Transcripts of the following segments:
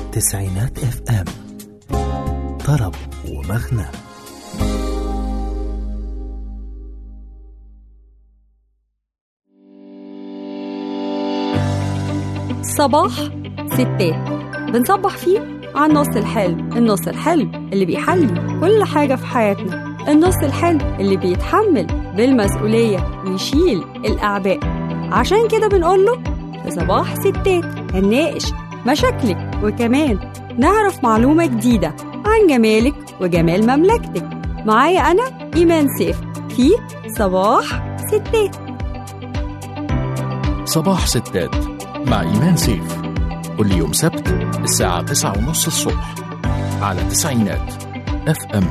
تسعينات اف ام طرب ومغنى صباح ستات بنصبح فيه على النص الحلو النص الحلو اللي بيحلي كل حاجة في حياتنا النص الحلو اللي بيتحمل بالمسؤولية ويشيل الأعباء عشان كده بنقول له في صباح ستات هنناقش مشاكلك وكمان نعرف معلومة جديدة عن جمالك وجمال مملكتك معايا أنا إيمان سيف في صباح ستات صباح ستات مع إيمان سيف كل يوم سبت الساعة تسعة ونص الصبح على تسعينات اف ام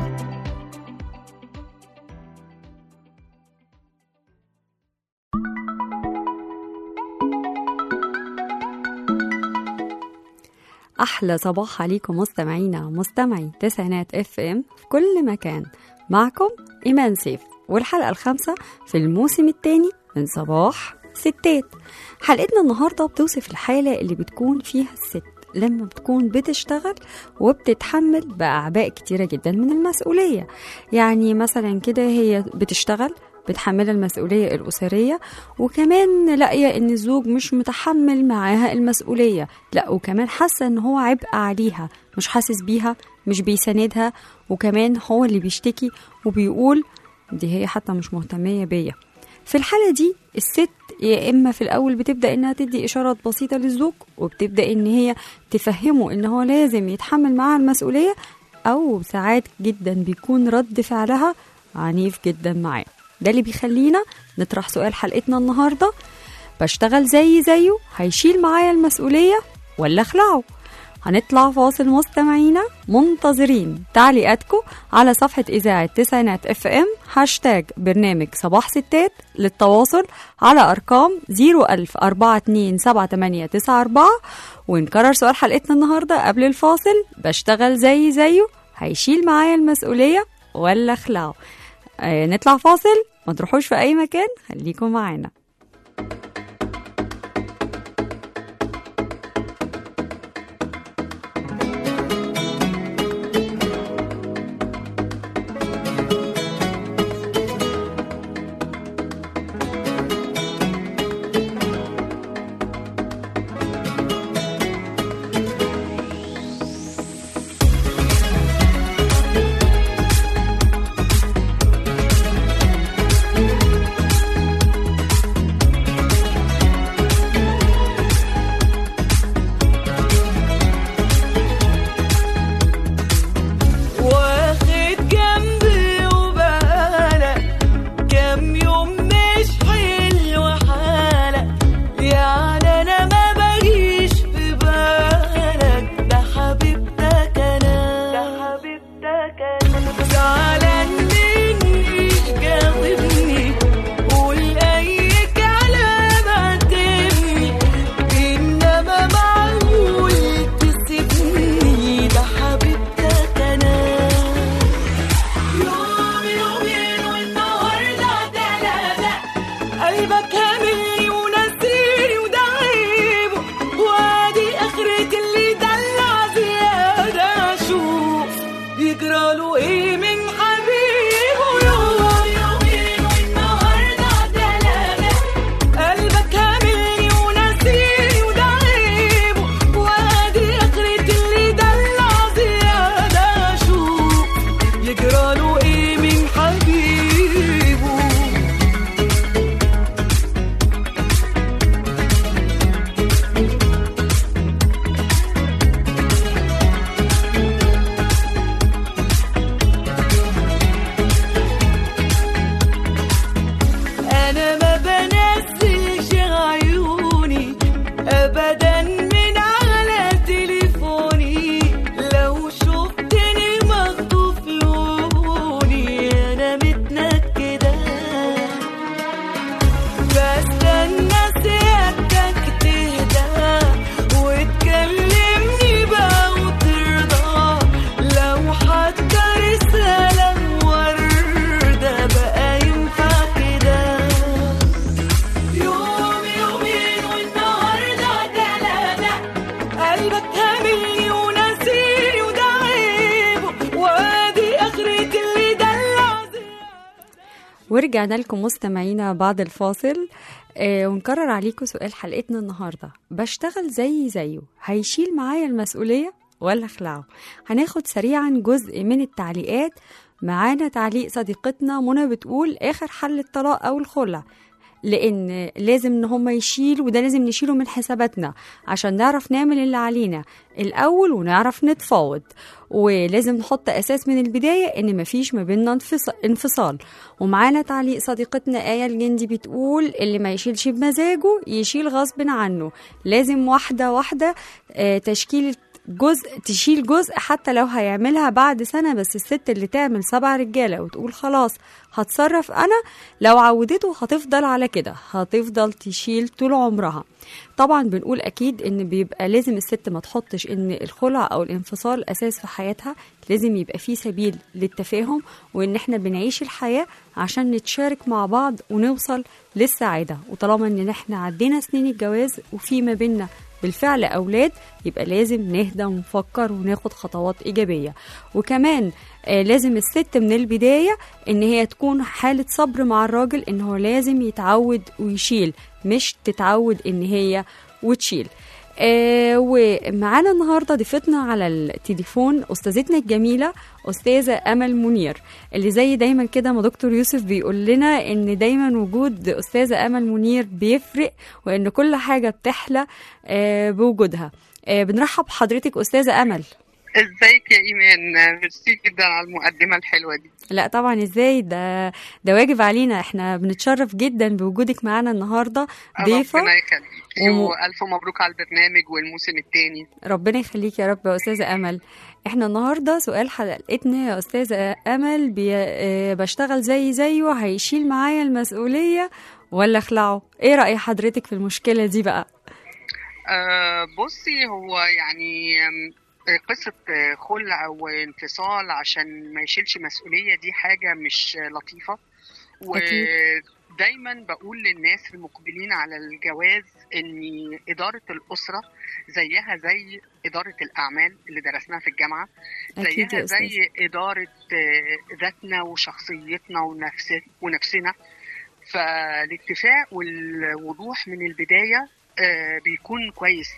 أحلى صباح عليكم مستمعينا ومستمعي تسعينات اف ام في كل مكان معكم إيمان سيف والحلقة الخامسة في الموسم الثاني من صباح ستات حلقتنا النهاردة بتوصف الحالة اللي بتكون فيها الست لما بتكون بتشتغل وبتتحمل بأعباء كتيرة جدا من المسؤولية يعني مثلا كده هي بتشتغل بتحملها المسؤولية الأسرية وكمان لاقية إن الزوج مش متحمل معاها المسؤولية لا وكمان حاسة إن هو عبء عليها مش حاسس بيها مش بيساندها وكمان هو اللي بيشتكي وبيقول دي هي حتى مش مهتمية بيا في الحالة دي الست يا إما في الأول بتبدأ إنها تدي إشارات بسيطة للزوج وبتبدأ إن هي تفهمه إن هو لازم يتحمل معاها المسؤولية أو ساعات جدا بيكون رد فعلها عنيف جدا معاه ده اللي بيخلينا نطرح سؤال حلقتنا النهارده بشتغل زي زيه هيشيل معايا المسؤولية ولا اخلعه هنطلع فاصل مستمعينا منتظرين تعليقاتكم على صفحة إذاعة تسعينات اف ام هاشتاج برنامج صباح ستات للتواصل على أرقام 010427894 ونكرر سؤال حلقتنا النهاردة قبل الفاصل بشتغل زي زيه هيشيل معايا المسؤولية ولا اخلعه آه نطلع فاصل ما تروحوش في أي مكان خليكم معانا ورجعنا لكم مستمعينا بعد الفاصل آه ونكرر عليكم سؤال حلقتنا النهارده بشتغل زي زيه هيشيل معايا المسؤوليه ولا اخلعه هناخد سريعا جزء من التعليقات معانا تعليق صديقتنا منى بتقول اخر حل الطلاق او الخلع لان لازم ان هم يشيلوا وده لازم نشيله من حساباتنا عشان نعرف نعمل اللي علينا الاول ونعرف نتفاوض ولازم نحط اساس من البدايه ان مفيش ما بيننا انفص- انفصال ومعانا تعليق صديقتنا ايه الجندي بتقول اللي ما يشيلش بمزاجه يشيل غصب عنه لازم واحده واحده آه، تشكيل جزء تشيل جزء حتى لو هيعملها بعد سنة بس الست اللي تعمل سبع رجالة وتقول خلاص هتصرف أنا لو عودته هتفضل على كده هتفضل تشيل طول عمرها طبعا بنقول أكيد إن بيبقى لازم الست ما تحطش إن الخلع أو الانفصال أساس في حياتها لازم يبقى في سبيل للتفاهم وإن إحنا بنعيش الحياة عشان نتشارك مع بعض ونوصل للسعادة وطالما إن إحنا عدينا سنين الجواز وفي ما بيننا بالفعل أولاد يبقى لازم نهدى ونفكر وناخد خطوات إيجابية وكمان آه لازم الست من البداية إن هي تكون حالة صبر مع الراجل إن هو لازم يتعود ويشيل مش تتعود إن هي وتشيل آه ومعانا النهارده ضيفتنا على التليفون استاذتنا الجميله استاذه امل منير اللي زي دايما كده ما دكتور يوسف بيقول لنا ان دايما وجود استاذه امل منير بيفرق وان كل حاجه بتحلى آه بوجودها آه بنرحب بحضرتك استاذه امل ازيك يا ايمان ميرسي جدا على المقدمه الحلوه دي لا طبعا ازاي ده ده واجب علينا احنا بنتشرف جدا بوجودك معانا النهارده ضيفه ربنا يخليك وم- والف مبروك على البرنامج والموسم الثاني ربنا يخليك يا رب يا استاذه امل احنا النهارده سؤال حلقتنا يا استاذه امل بي... آه، بشتغل زي زيه هيشيل معايا المسؤوليه ولا اخلعه ايه راي حضرتك في المشكله دي بقى آه بصي هو يعني آم، قصة آه، خلع وانفصال عشان ما يشيلش مسؤولية دي حاجة مش آه، لطيفة أكيد. ودايما بقول للناس المقبلين على الجواز ان إدارة الأسرة زيها زي إدارة الأعمال اللي درسناها في الجامعة اكيد زيها يا استاذ زي إدارة آه، ذاتنا وشخصيتنا ونفس ونفسنا فالاتفاق والوضوح من البداية آه، بيكون كويس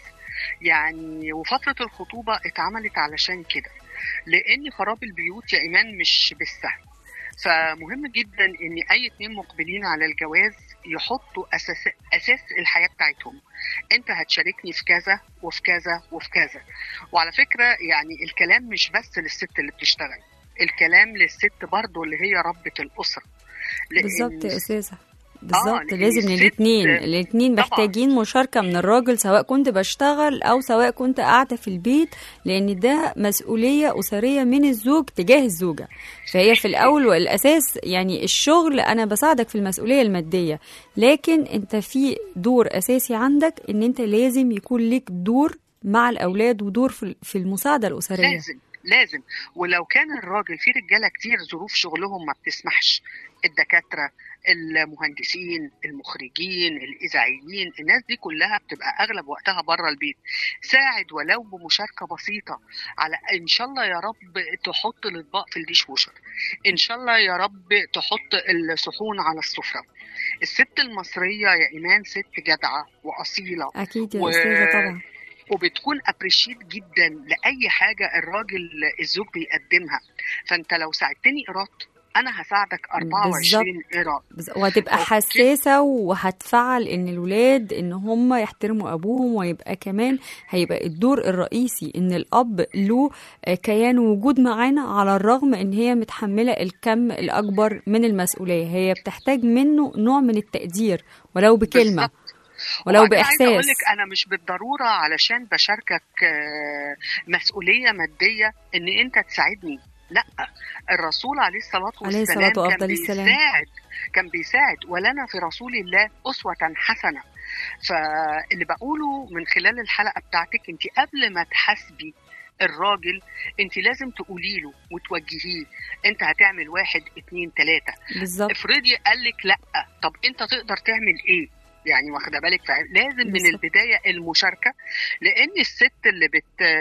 يعني وفترة الخطوبة اتعملت علشان كده لأن خراب البيوت يا إيمان مش بالسهل فمهم جدا ان اي اتنين مقبلين على الجواز يحطوا اساس اساس الحياه بتاعتهم انت هتشاركني في كذا وفي كذا وفي كذا وعلى فكره يعني الكلام مش بس للست اللي بتشتغل الكلام للست برضو اللي هي ربة الأسرة لأن بالظبط يا استاذه بالظبط لأن لازم الست- الاثنين الاثنين طبعاً. محتاجين مشاركه من الراجل سواء كنت بشتغل او سواء كنت قاعده في البيت لان ده مسؤوليه اسريه من الزوج تجاه الزوجه فهي في الاول والاساس يعني الشغل انا بساعدك في المسؤوليه الماديه لكن انت في دور اساسي عندك ان انت لازم يكون ليك دور مع الاولاد ودور في في المساعده الاسريه لازم لازم ولو كان الراجل في رجاله كتير ظروف شغلهم ما بتسمحش الدكاتره المهندسين المخرجين الاذاعيين الناس دي كلها بتبقى اغلب وقتها بره البيت ساعد ولو بمشاركه بسيطه على ان شاء الله يا رب تحط الاطباق في الديش ووشر ان شاء الله يا رب تحط الصحون على السفره الست المصريه يا ايمان ست جدعه واصيله اكيد يا و- استاذه طبعا وبتكون ابريشيت جدا لاي حاجه الراجل الزوج بيقدمها فانت لو ساعدتني ايراد انا هساعدك 24 ايراد بز- وهتبقى أوكي. حساسة وهتفعل ان الولاد ان هم يحترموا ابوهم ويبقى كمان هيبقى الدور الرئيسي ان الاب له آه، كيان وجود معانا على الرغم ان هي متحملة الكم الاكبر من المسؤولية هي بتحتاج منه نوع من التقدير ولو بكلمة بالظبط. ولو وبعدين عايزة اقول باحساس لك انا مش بالضروره علشان بشاركك آه، مسؤوليه ماديه ان انت تساعدني لا الرسول عليه الصلاه عليه والسلام الصلاة كان وأفضل السلام. بيساعد كان بيساعد ولنا في رسول الله اسوه حسنه فاللي بقوله من خلال الحلقه بتاعتك انت قبل ما تحاسبي الراجل انت لازم تقولي له وتوجهيه انت هتعمل واحد اتنين تلاته بالظبط افرضي قال لك لا طب انت تقدر تعمل ايه يعني واخده بالك فع- لازم من بالظبط. البدايه المشاركه لان الست اللي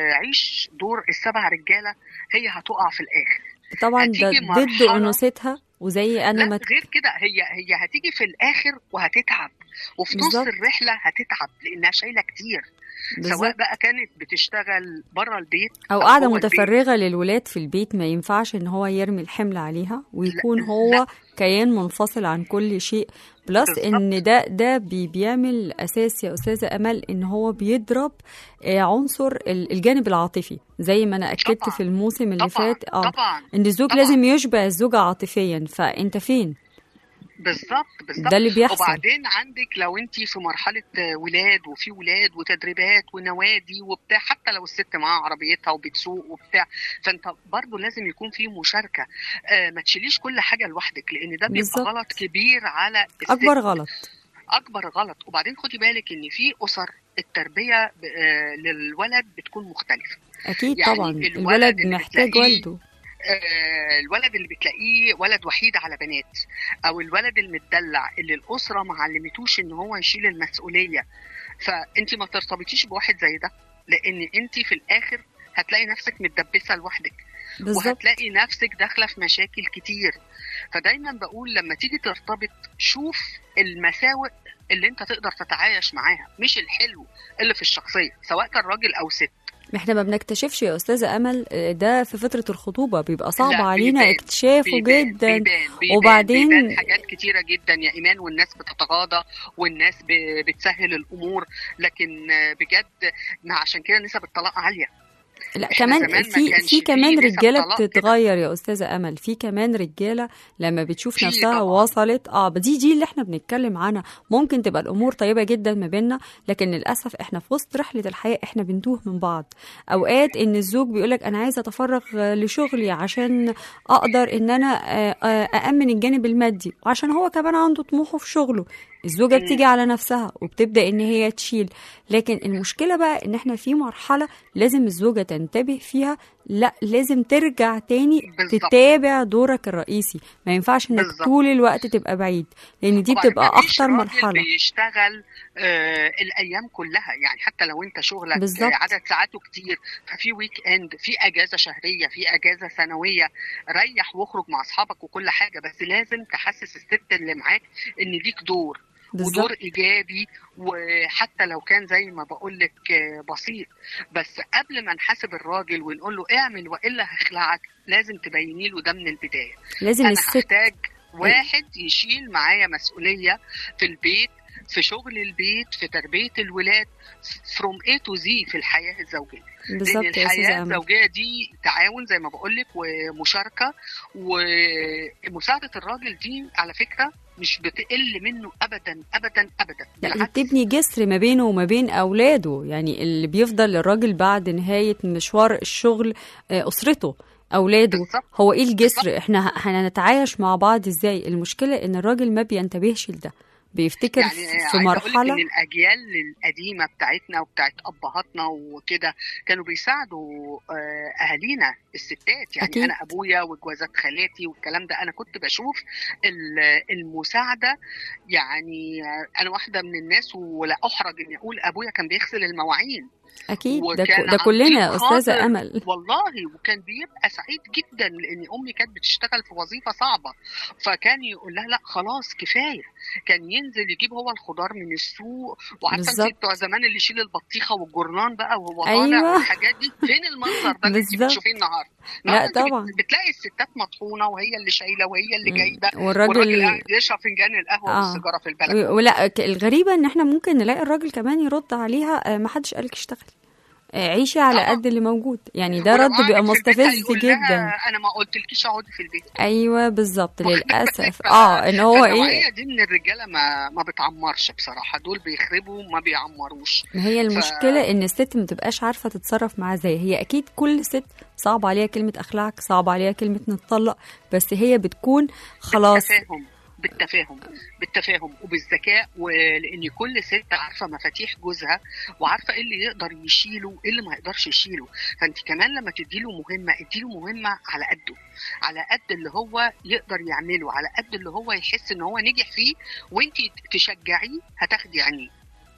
بتعيش دور السبع رجاله هي هتقع في الاخر طبعا ده هتيجي ضد مرحلة- انوثتها وزي انا لا ما غير كده هي هي هتيجي في الاخر وهتتعب وفي نص بالظبط. الرحله هتتعب لانها شايله كتير سواء بالظبط بقى كانت بتشتغل بره البيت او قاعده جوه البيت. متفرغه للولاد في البيت ما ينفعش ان هو يرمي الحمل عليها ويكون لا، هو لا. كيان منفصل عن كل شيء بلس بالظبط. ان ده ده بي بيعمل اساس يا استاذه امل ان هو بيضرب آه، عنصر ال- الجانب العاطفي زي ما انا اكدت طبعاً. في الموسم اللي طبعا فات اه طبعا ان الزوج طبعاً. لازم يشبع الزوجه عاطفيا فانت فين بالظبط بالظبط ده اللي بيحصل وبعدين عندك لو انت في مرحله آه، ولاد وفي ولاد وتدريبات ونوادي وبتاع حتى لو الست معاها عربيتها وبتسوق وبتاع فانت برضو لازم يكون في مشاركه آه ما تشيليش كل حاجه لوحدك لان ده بيبقى بالظبط. غلط كبير على الست. اكبر غلط اكبر غلط وبعدين خدي بالك ان في اسر التربيه ب- آه، للولد بتكون مختلفه اكيد يعني طبعا الولد الولد اللي محتاج بتلاقيه والده آه، الولد اللي بتلاقيه ولد وحيد على بنات او الولد المدلع اللي الاسره ما علمتوش ان هو يشيل المسؤوليه فانت ما ترتبطيش بواحد زي ده لان انت في الاخر هتلاقي نفسك متدبسه لوحدك بالظبط وهتلاقي نفسك داخله في مشاكل كتير فدايما بقول لما تيجي ترتبط شوف المساوئ اللي انت تقدر تتعايش معاها مش الحلو اللي في الشخصيه سواء كان راجل او ست احنا ما بنكتشفش يا استاذه امل آه، ده في فتره الخطوبه بيبقى صعب لا، علينا بيبان- اكتشافه بيبان- جدا بيبان بيبان وبعدين- بيبان حاجات كتيرة جدا يا إيمان والناس بتتغاضى والناس ب- بتسهل الأمور لكن آه، بجد ما عشان كده نسب الطلاق عالية لا إحنا كمان زمان ما في كانش في فيه كمان نسب رجاله طلاق كده. بتتغير يا استاذه امل في كمان رجاله لما بتشوف في نفسها طبعاً. وصلت اه دي دي اللي احنا بنتكلم عنها ممكن تبقى الامور طيبه جدا ما بيننا لكن للاسف احنا في وسط رحله الحياه احنا بنتوه من بعض اوقات ان الزوج بيقولك انا عايز اتفرغ آه، لشغلي عشان اقدر ان انا آه، آه، اامن الجانب المادي وعشان هو كمان عنده طموحه في شغله الزوجه مم. بتيجي على نفسها وبتبدا ان هي تشيل لكن المشكله بقى ان احنا في مرحله لازم الزوجه تنتبه فيها لا لازم ترجع تاني بالظبط. تتابع دورك الرئيسي ما ينفعش انك بالظبط. طول الوقت تبقى بعيد لان دي وبعدين بتبقى مفيش اخطر راجل مرحله بيشتغل آه الايام كلها يعني حتى لو انت شغلك بالظبط. آه، عدد ساعاته كتير ففي ويك اند في اجازه شهريه في اجازه سنويه ريح واخرج مع اصحابك وكل حاجه بس لازم تحسس الست اللي معاك ان ليك دور بالظبط ودور ايجابي وحتى لو كان زي ما بقول لك بسيط بس قبل ما نحاسب الراجل ونقول له اعمل والا هخلعك لازم تبيني له ده من البدايه لازم انا الست هحتاج واحد يشيل معايا مسؤوليه في البيت في شغل البيت في تربيه الولاد فروم A to Z في الحياه الزوجيه لان بالظبط يا الحياه استاذه امل الزوجيه دي تعاون زي ما بقول لك ومشاركه ومساعده الراجل دي على فكره مش بتقل منه ابدا ابدا ابدا لا دي بالعكس. بتبني جسر ما بينه وما بين اولاده يعني اللي بيفضل الراجل بعد نهايه مشوار الشغل آه، اسرته اولاده بالظبط. هو ايه الجسر بالظبط. احنا ه- هنتعايش مع بعض ازاي المشكله ان الراجل ما بينتبهش لده بيفتكر يعني في عايزة أقولك مرحله ان الاجيال القديمه بتاعتنا وبتاعت ابهاتنا وكده كانوا بيساعدوا آه، اهالينا الستات يعني أكيد. انا ابويا وجوازات خالاتي والكلام ده انا كنت بشوف ال- المساعده يعني آه، انا واحده من الناس ولا احرج اني اقول ابويا كان بيغسل المواعين اكيد ده, وكان ك- ده كلنا يا عن استاذه خاطر- امل والله وكان بيبقى سعيد جدا لان امي كانت بتشتغل في وظيفه صعبه فكان يقول لها لا خلاص كفايه كان ينزل يجيب هو الخضار من السوق وعارفه بالظبط. انت بتوع زمان اللي يشيل البطيخه والجرنان بقى وهو طالع أيوة. والحاجات دي فين المنظر ده اللي انت بالظبط. بتشوفيه النهارده لا النهاردة انت طبعا. بت- بتلاقي الستات مطحونه وهي اللي شايله وهي اللي مم. جايبه والراجل- والراجل قاعد يشرب فنجان القهوه آه. والسيجاره في البلد ولا ك- الغريبه ان احنا ممكن نلاقي الراجل كمان يرد عليها آه، ما حدش قالك اشتغلي آه، عيشي على طبعا. قد اللي موجود يعني ده ولو رد بيبقى قعدت في البيت مستفز هيقول جدا لها انا ما قلتلكيش اقعدي في البيت ايوه بالظبط للاسف ف- اه ان هو ايه النوعية دي من الرجاله ما ما بتعمرش بصراحه دول بيخربوا ما بيعمروش ما هي المشكله ان الست ما تبقاش عارفه تتصرف معاه ازاي هي اكيد كل ست صعب عليها كلمه اخلاقك صعب عليها كلمه نتطلق بس هي بتكون خلاص بالتفاهم بالتفاهم بالتفاهم وبالذكاء ولان كل ست عارفه مفاتيح جوزها وعارفه ايه اللي يقدر يشيله ايه اللي ما يقدرش يشيله فانت كمان لما تديله مهمه اديله مهمه على قده على قد اللي هو يقدر يعمله على قد اللي هو يحس ان هو نجح فيه وانت تشجعيه هتاخدي عينيه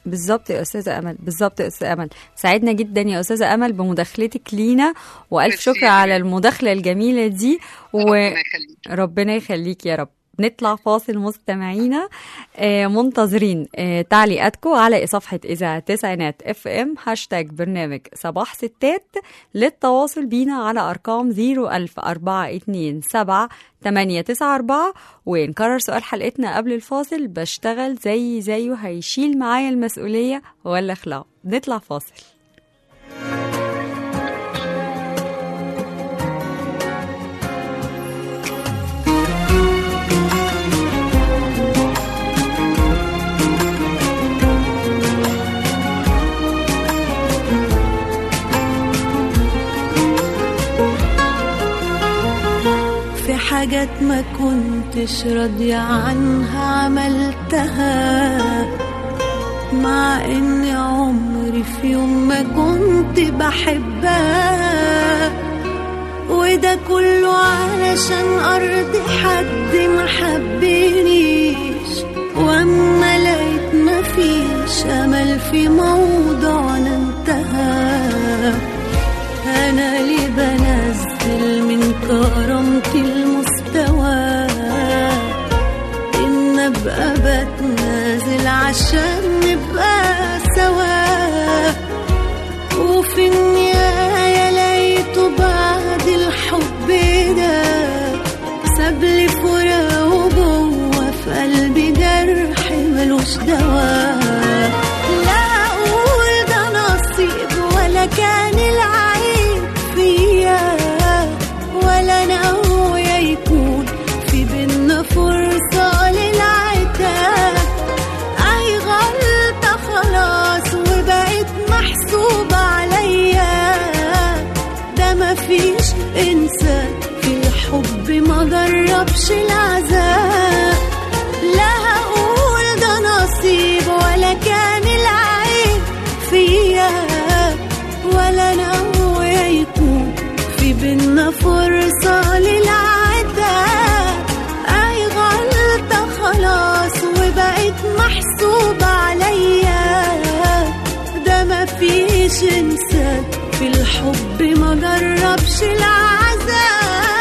بالظبط يا استاذه امل بالظبط يا استاذه امل سعدنا جدا يا استاذه امل بمداخلتك لينا والف ميرسي شكر يا على حبيبي. المداخله الجميله دي ربنا يخليك وربنا يخليك يا رب نطلع فاصل مستمعينا آه، منتظرين آه، تعليقاتكم على صفحة إذاعة تسعينات اف ام هاشتاج برنامج صباح ستات للتواصل بينا على أرقام 01042 7 894 ونكرر سؤال حلقتنا قبل الفاصل بشتغل زي زيه هيشيل معايا المسؤولية ولا اخلعه نطلع فاصل في حاجات ما كنتش راضية عنها عملتها مع ان عمري في يوم ما كنت بحبها وده كله علشان ارضي حد ما حبنيش واما لقيت مفيش امل في موضوعنا انتهى أنا ليه بنزل من كرامتي المستوى إن أبقى بتنازل عشان نبقى سوا وفي النهاية لقيته بعد الحب ده سابلي فراق وجوه في قلبي جرح ملوش دواء لا أقول ده نصيب ولا كان العيب فيا ولا ناوية يكون في بينا فرصة للعتاب أي غلطة خلاص وبقت محسوبة عليا ده مفيش إنسان في الحب ما جربش العذاب لا هقول ده نصيب ولا كان العيب فيا ولا ناوية يكون في بينا فرصة للعتاب أي غلطة خلاص وبقت محسوبة عليا ده مفيش إنسان في الحب ما جربش العذاب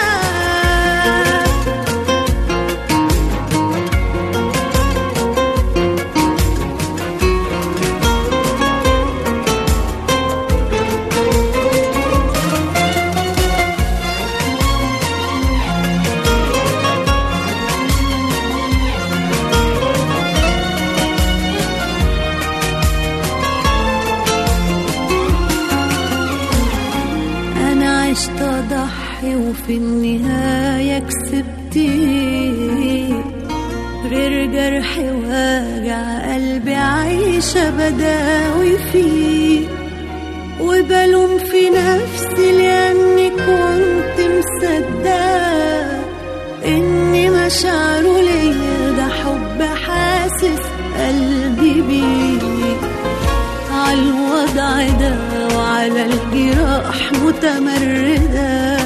أنا عشت أضحي وفي النهاية كسبت إيه؟ غير جرح واجع قلبي عايشة بداوي فيه وبلوم في نفسي لأني كنت مصدقة إن مشاعره ليا ده حب حاسس قلبي بيه عالوضع ده وعلى الجراح متمردة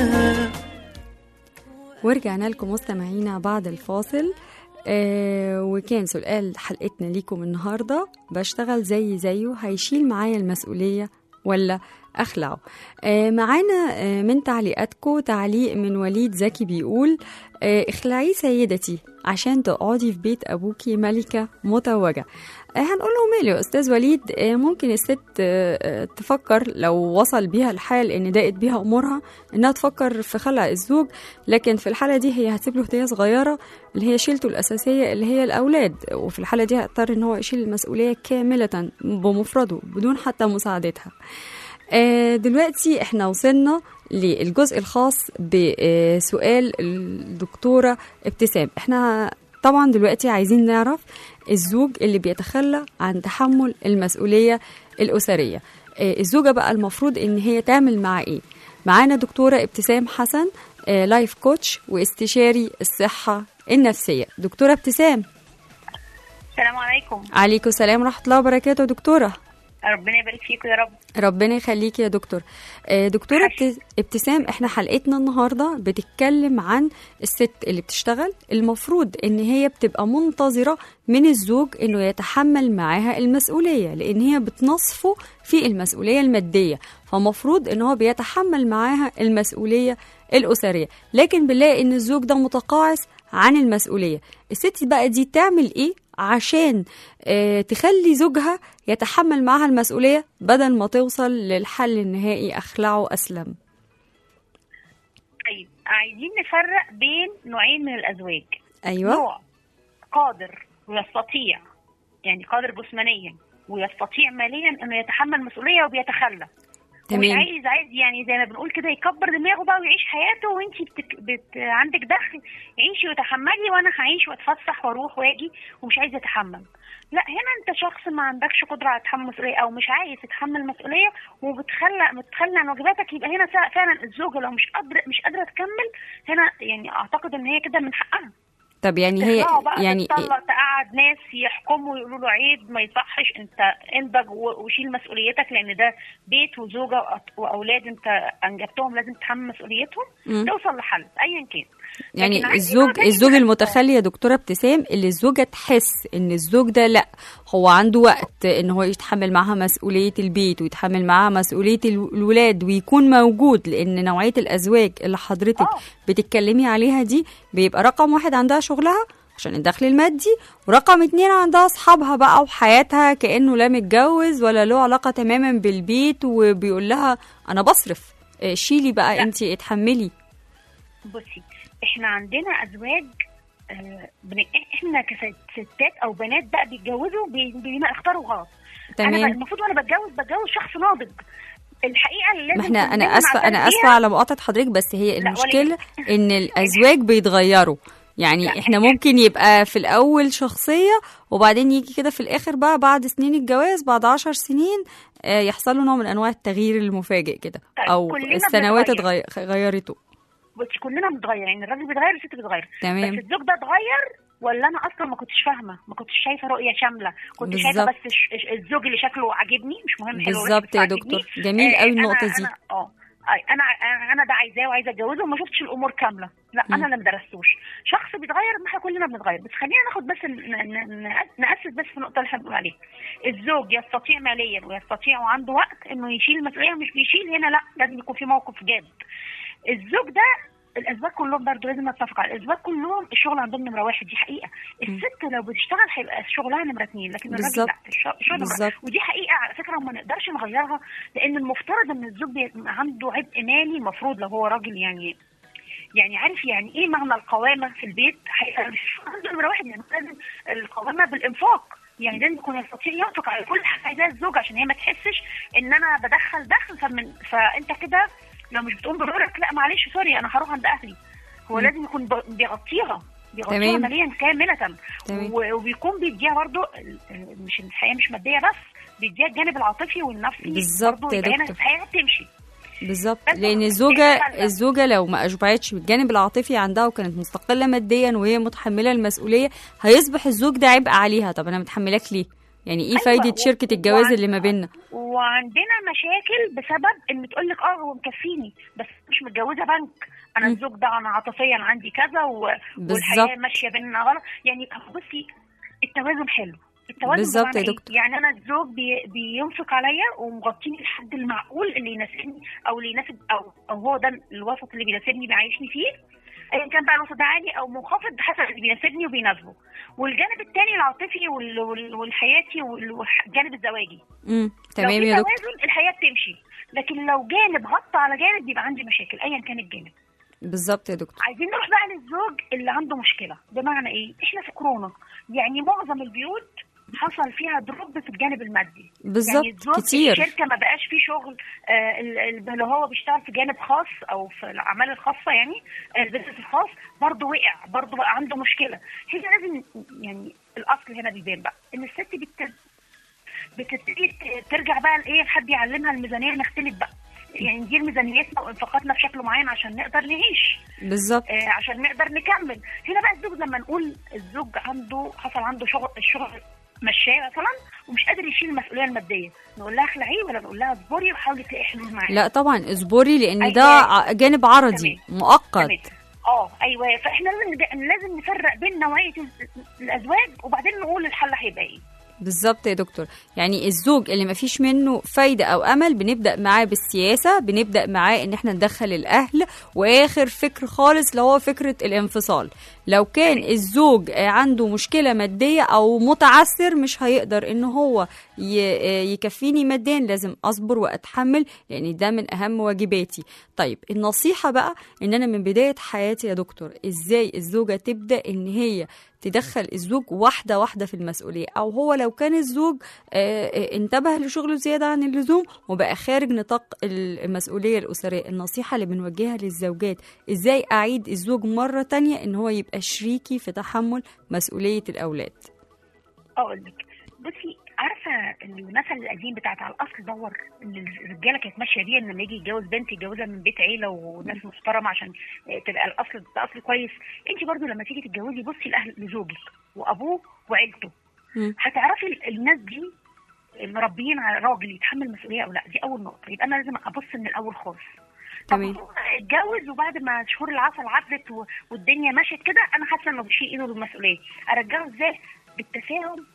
ورجعنا لكم مستمعينا بعد الفاصل آه وكان سؤال حلقتنا ليكم النهاردة بشتغل زي زيه هيشيل معايا المسؤولية ولا أخلعه آه معانا آه من تعليقاتكم تعليق من وليد زكي بيقول آه اخلعي سيدتي عشان تقعدي في بيت أبوكي ملكة متوجة آه هنقول له ماله يا أستاذ وليد آه ممكن الست آه آه، تفكر لو وصل بيها الحال إن ضاقت بيها أمورها إنها تفكر في خلع الزوج لكن في الحالة دي هي هتسيب له هدية صغيرة اللي هي شيلته الأساسية اللي هي الأولاد وفي الحالة دي هيضطر إن هو يشيل المسؤولية كاملة بمفرده بدون حتى مساعدتها آه، دلوقتي احنا وصلنا للجزء الخاص بسؤال الدكتورة ابتسام احنا طبعا دلوقتي عايزين نعرف الزوج اللي بيتخلى عن تحمل المسؤولية الأسرية آه، الزوجة بقى المفروض ان هي تعمل مع ايه معانا دكتورة ابتسام حسن آه، لايف كوتش واستشاري الصحة النفسية دكتورة ابتسام السلام عليكم عليكم السلام ورحمة الله وبركاته دكتورة ربنا يبارك فيكم يا رب ربنا يخليكي يا دكتور آه، دكتورة حشو. ابت- ابتسام احنا حلقتنا النهاردة بتتكلم عن الست اللي بتشتغل المفروض ان هي بتبقى منتظرة من الزوج انه يتحمل معاها المسؤولية لان هي بتنصفه في المسؤولية المادية فمفروض ان هو بيتحمل معاها المسؤولية الأسرية لكن بنلاقي ان الزوج ده متقاعس عن المسؤولية الست بقى دي تعمل ايه عشان آه تخلي زوجها يتحمل معاها المسؤولية بدل ما توصل للحل النهائي أخلعه أسلم طيب عايزين نفرق بين نوعين من الازواج أيوة نوع قادر ويستطيع يعني قادر جسمانيا ويستطيع ماليا انه يتحمل مسؤوليه وبيتخلى ومش تمام عايز عايز يعني زي ما بنقول كده يكبر دماغه بقى ويعيش حياته وانت بتك... بت... عندك دخل عيشي وتحملي وانا هعيش واتفسح واروح واجي ومش عايز اتحمل لا هنا انت شخص ما عندكش قدره على تحمل مسؤوليه او مش عايز تتحمل مسؤوليه وبتخلى متخلى عن واجباتك يبقى هنا سا- فعلا الزوجه لو مش قادره مش قادره تكمل هنا يعني اعتقد ان هي كده من حقها طب يعني هي تطلعوا بقى يعني تطلع تقعد ناس يحكموا يقولوا له عيب ما يصحش انت انضج و- وشيل مسؤوليتك لان ده بيت وزوجه وأط- واولاد انت انجبتهم لازم تتحمل مسؤوليتهم مم. توصل لحل ايا كان يعني لكن عايز الزوج يبقى الزوج دايماً- المتخلي يا دكتورة ابتسام اللي الزوجة تحس ان الزوج ده لا هو عنده وقت ان هو يتحمل معاها مسؤولية البيت ويتحمل معاها مسؤولية ال- الولاد ويكون موجود لان نوعية الازواج اللي حضرتك آه. بتتكلمي عليها دي بيبقى رقم واحد عندها شغلها عشان الدخل المادي ورقم اتنين عندها اصحابها بقى وحياتها كانه لا متجوز ولا له علاقه تماما بالبيت وبيقول لها انا بصرف آه، شيلي بقى لا. انت اتحملي بصي احنا عندنا ازواج آه، بن- احنا كستات او بنات بقى بيتجوزوا بي- بما اختاروا غلط انا بقى تمام المفروض وانا بتجوز بتجوز شخص ناضج الحقيقه اللي ما لازم احنا انا كلنا اسفه انا نعترف اسفه بيها على مقاطعه حضرتك بس هي ولا المشكله ان الازواج بيتغيروا يعني لا. احنا ممكن يبقى في الاول شخصيه وبعدين يجي كده في الاخر بقى بعد سنين الجواز بعد عشر سنين آه، يحصل له نوع من انواع التغيير المفاجئ كده طيب، او كلنا السنوات بنتغير. اتغي- غيرته بس كلنا بنتغير يعني الراجل بيتغير والست بتتغير تمام بس الزوج ده اتغير ولا انا اصلا ما كنتش فاهمه ما كنتش شايفه رؤيه شامله كنت شايفه بالظبط. بس ش- الزوج اللي شكله عاجبني مش مهم حلو ولا وحش، بالظبط بس يا عاجبني. دكتور جميل آه، قوي أنا- النقطه دي انا اه أي انا ع- انا ده عايزاه وعايزه اتجوزه وما شفتش الامور كامله لا مم. انا اللي ما درستوش شخص بيتغير ما احنا كلنا بنتغير بس خلينا ناخد بس ن- ن- ن- ناسس بس في النقطه اللي احنا بنقول عليها الزوج يستطيع ماليا ويستطيع وعنده وقت انه يشيل المسؤوليه مش بيشيل هنا لا لازم يكون في موقف جاد الزوج ده الازواج كلهم برضه لازم نتفق على الازواج كلهم الشغل عندهم نمره واحد دي حقيقه الست لو بتشتغل هيبقى شغلها نمره اثنين لكن الراجل بالظبط. لا الش- الشغل نمرة بالظبط. ودي حقيقه على فكره وما نقدرش نغيرها لان المفترض ان الزوج بيبقى عنده عبء مالي المفروض لو هو راجل يعني يعني عارف يعني ايه معنى القوامه في البيت هيبقى مش عنده نمره واحد يعني لازم القوامه بالانفاق يعني لازم يكون يستطيع ينفق على كل حاجه عايزاها الزوج عشان هي ما تحسش ان انا بدخل دخل فمن فانت كده لو مش بتقوم بدورك لا معلش سوري انا هروح عند اهلي هو مم. لازم يكون ب- بيغطيها بيغطيها تمام. ماليا كامله تمام. و- وبيكون بيديها برضه ال- ال- مش الحياه مش ماديه بس بيديها الجانب العاطفي والنفسي بالظبط برضه يا يبقى هنا دكتور. الحياه تمشي بالظبط بس لان هو الزوجه بيتخلى. الزوجه لو ما اشبعتش بالجانب العاطفي عندها وكانت مستقله ماديا وهي متحمله المسؤوليه هيصبح الزوج ده عبء عليها طب انا متحملاك ليه يعني ايه أيوة، فايده و- شركه الجواز وعن- اللي ما بيننا وعندنا مشاكل بسبب ان تقول لك اه هو مكفيني بس مش متجوزه بنك انا مم. الزوج ده انا عاطفيا عندي كذا و... بالظبط. والحياه ماشيه بيننا غلط يعني بصي التوازن حلو التوازن بالظبط بمعنى يا إيه؟ دكتور. يعني انا الزوج بي... بينفق عليا ومغطيني الحد المعقول اللي يناسبني او اللي يناسب او او هو ده الوسط اللي بيناسبني بيعيشني فيه ايا كان بقى الوسط ده عالي او منخفض حسب اللي بيناسبني وبيناسبه والجانب الثاني العاطفي وال... وال... والحياتي وال- والجانب الزواجي امم تمام لو في يا دكتور توازن الحياه بتمشي لكن لو جانب غطى على جانب بيبقى عندي مشاكل ايا كان الجانب بالظبط يا دكتور عايزين نروح بقى للزوج اللي عنده مشكله بمعنى ايه احنا في كورونا يعني معظم البيوت حصل فيها دروب في الجانب المادي بالظبط يعني الزوج كتير الشركه ما بقاش فيه شغل آه ال- ال- اللي هو بيشتغل في جانب خاص او في الاعمال الخاصه يعني آه، البيزنس الخاص برضه وقع برضه بقى عنده مشكله هنا لازم يعني الاصل هنا بيبان بقى ان الست بت بتبتدي ت- ترجع بقى لايه حد يعلمها الميزانيه نختلف بقى يعني ندير ميزانيتنا وانفاقاتنا بشكل معين عشان نقدر نعيش بالظبط آه، عشان نقدر نكمل هنا بقى الزوج لما نقول الزوج عنده حصل عنده شغل الشغل مشاه مثلا ومش قادر يشيل المسؤوليه الماديه نقول لها اخلعيه ولا نقول لها اصبري وحاولي تلاقي حلول معاه لا طبعا اصبري لان أيوة. ده ع- جانب عرضي مؤقت تمام. اه ايوه فاحنا لازم ند- لازم نفرق بين نوعيه ال- الازواج وبعدين نقول الحل هيبقى ايه بالظبط يا دكتور يعني الزوج اللي مفيش منه فايدة أو أمل بنبدأ معاه بالسياسة بنبدأ معاه إن احنا ندخل الأهل وآخر فكر خالص اللي هو فكرة الانفصال لو كان الزوج آه، عنده مشكلة مادية أو متعثر مش هيقدر إن هو ي- آه، يكفيني ماديا لازم أصبر وأتحمل لأن ده من أهم واجباتي طيب النصيحة بقى إن أنا من بداية حياتي يا دكتور إزاي الزوجة تبدأ إن هي تدخل الزوج واحدة واحدة في المسؤولية أو هو لو كان الزوج آه، آه، انتبه لشغله زيادة عن اللزوم وبقى خارج نطاق المسؤولية الأسرية النصيحة اللي بنوجهها للزوجات إزاي أعيد الزوج مرة تانية إن هو يبقى شريكي في تحمل مسؤولية الأولاد اقول لك بصي عارفه المثل القديم بتاعت على الاصل دور ان الرجاله كانت ماشيه بيه ان لما يجي يتجوز بنت يتجوزها من بيت عيله وناس محترمه عشان آه، تبقى الاصل تبقى اصل كويس انت برضو لما تيجي تتجوزي بصي لاهل لزوجك وابوه وعيلته مم. هتعرفي ال- الناس دي مربيين على راجل يتحمل مسؤوليه او لا دي اول نقطه يبقى انا لازم ابص من الاول خالص طب تمام. هو اتجوز وبعد ما شهور العسل عدت و- والدنيا مشيت كده انا حاسه انه بيشيل ايده للمسؤوليه ارجعه ازاي بالتفاهم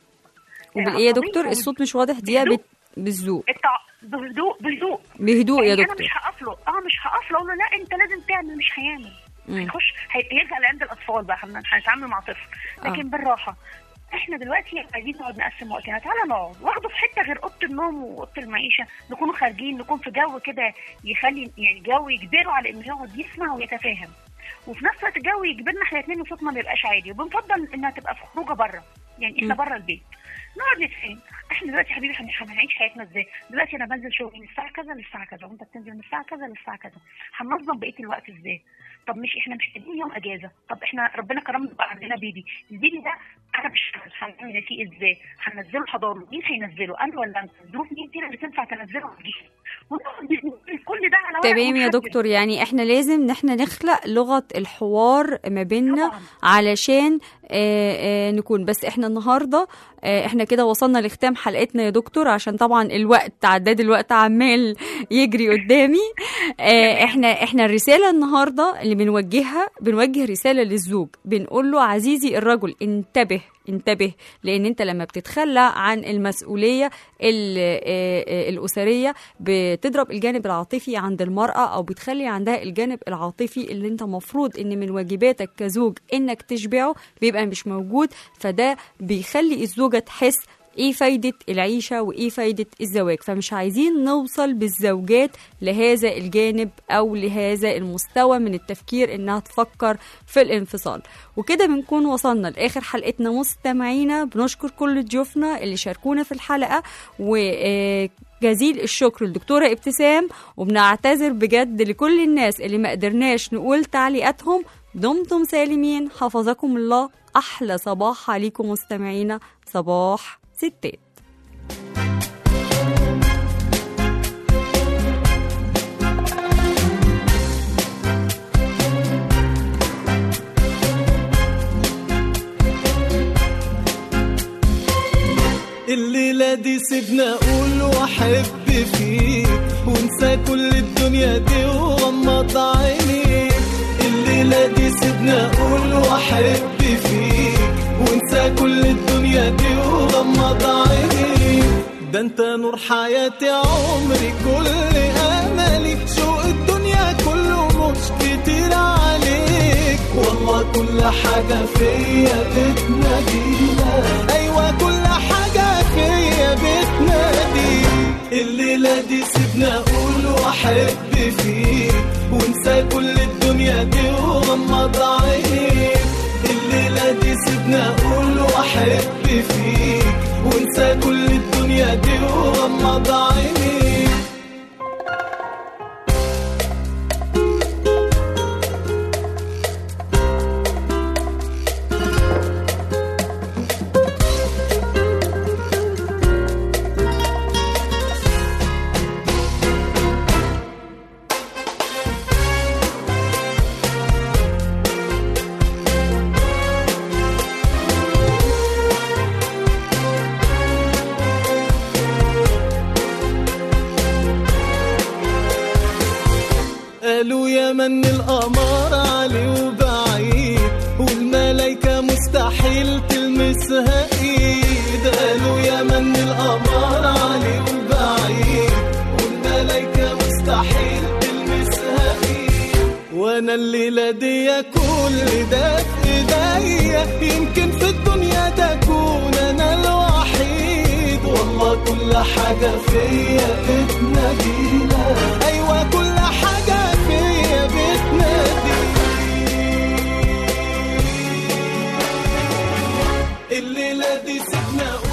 وبالإيه يا دكتور عصبية. الصوت مش واضح دقيقة بهدوء. بت- بالذوق التع... بهدوء بهدوء بهدوء يا يعني انا دكتور مش هقف له اه مش هقف له اقول له لا انت لازم تعمل مش هيعمل مم. هيخش هي- هيرجع لعند الاطفال بقى هن- هنتعامل مع طفل لكن آه. بالراحه احنا دلوقتي عايزين نقعد نقسم وقتنا تعالى نقعد واخده في حته غير اوضه النوم واوضه المعيشه نكونوا خارجين نكون في جو كده يخلي يعني جو يجبره على انه يقعد يسمع ويتفاهم وفي نفس الوقت الجو يجبرنا احنا الاثنين وصوتنا ما يبقاش عالي وبنفضل انها تبقى في خروجه بره يعني احنا مم. بره البيت نقعد نتفاهم احنا دلوقتي يا حبيبي هن- هنعيش حياتنا ازاي دلوقتي انا بنزل شغلي من الساعه كذا للساعه كذا وانت بتنزل من الساعه كذا للساعه كذا هننظم بقيه الوقت ازاي طب مش احنا محتاجين يوم اجازه طب احنا ربنا كرمنا بقى عندنا بيبي البيبي ده انا مش هنعمل فيه ازاي هننزله حضانه مين هينزله انا ولا انت الظروف مين فينا اللي تنفع تنزله وتجيب ونقعد نقول كل ده على ورق تمام يا ونحدد. دكتور يعني احنا لازم ان احنا نخلق لغة الحوار ما بيننا طبعاً. علشان آه آه نكون بس احنا النهارده آه احنا كده وصلنا لختام حلقتنا يا دكتور عشان طبعا الوقت عداد الوقت عمال يجري قدامي آه احنا احنا الرسالة النهارده اللي بنوجهها بنوجه رسالة للزوج بنقول له عزيزي الرجل انتبه انتبه لان انت لما بتتخلى عن المسؤوليه ال- آه، آه، الاسريه بتضرب الجانب العاطفي عند المراه او بتخلي عندها الجانب العاطفي اللي انت مفروض ان من واجباتك كزوج انك تشبعه بيبقى مش موجود فده بيخلي الزوجه تحس ايه فايدة العيشة وايه فايدة الزواج فمش عايزين نوصل بالزوجات لهذا الجانب او لهذا المستوى من التفكير انها تفكر في الانفصال وكده بنكون وصلنا لاخر حلقتنا مستمعينا بنشكر كل ضيوفنا اللي شاركونا في الحلقة وجزيل الشكر للدكتورة ابتسام وبنعتذر بجد لكل الناس اللي ما قدرناش نقول تعليقاتهم دمتم سالمين حفظكم الله احلى صباح عليكم مستمعينا صباح ستات الليلة دي سيبنا أقول وأحب فيك وانسى كل الدنيا دي وغمض عينيك الليلة دي سيبنا أقول وأحب فيك وانسى كل الدنيا دي وغمض عينيك ده انت نور حياتي عمري كل أملي شوق الدنيا كله مش كتير عليك والله كل حاجة فيا بتنادينا أيوة كل حاجة فيا بتناديك الليلة دي سيبنا أقول وأحب فيك وانسى كل الدنيا دي وغمض عينيك الليلة دي سيبنا أقول وأحب فيك وانسى كل الدنيا دي وغمض عينيك قالوا يا من القمر علي وبعيد والملايكة مستحيل تلمسها ايد قالوا يا من القمر علي وبعيد والملايكة مستحيل تلمسها ايد وانا الليلة دي كل ده في ايديا يمكن في الدنيا تكون انا الوحيد والله كل حاجة فيا بتنادينا ايوه كل حاجة فيا بتنادينا الليلة دي سيبنا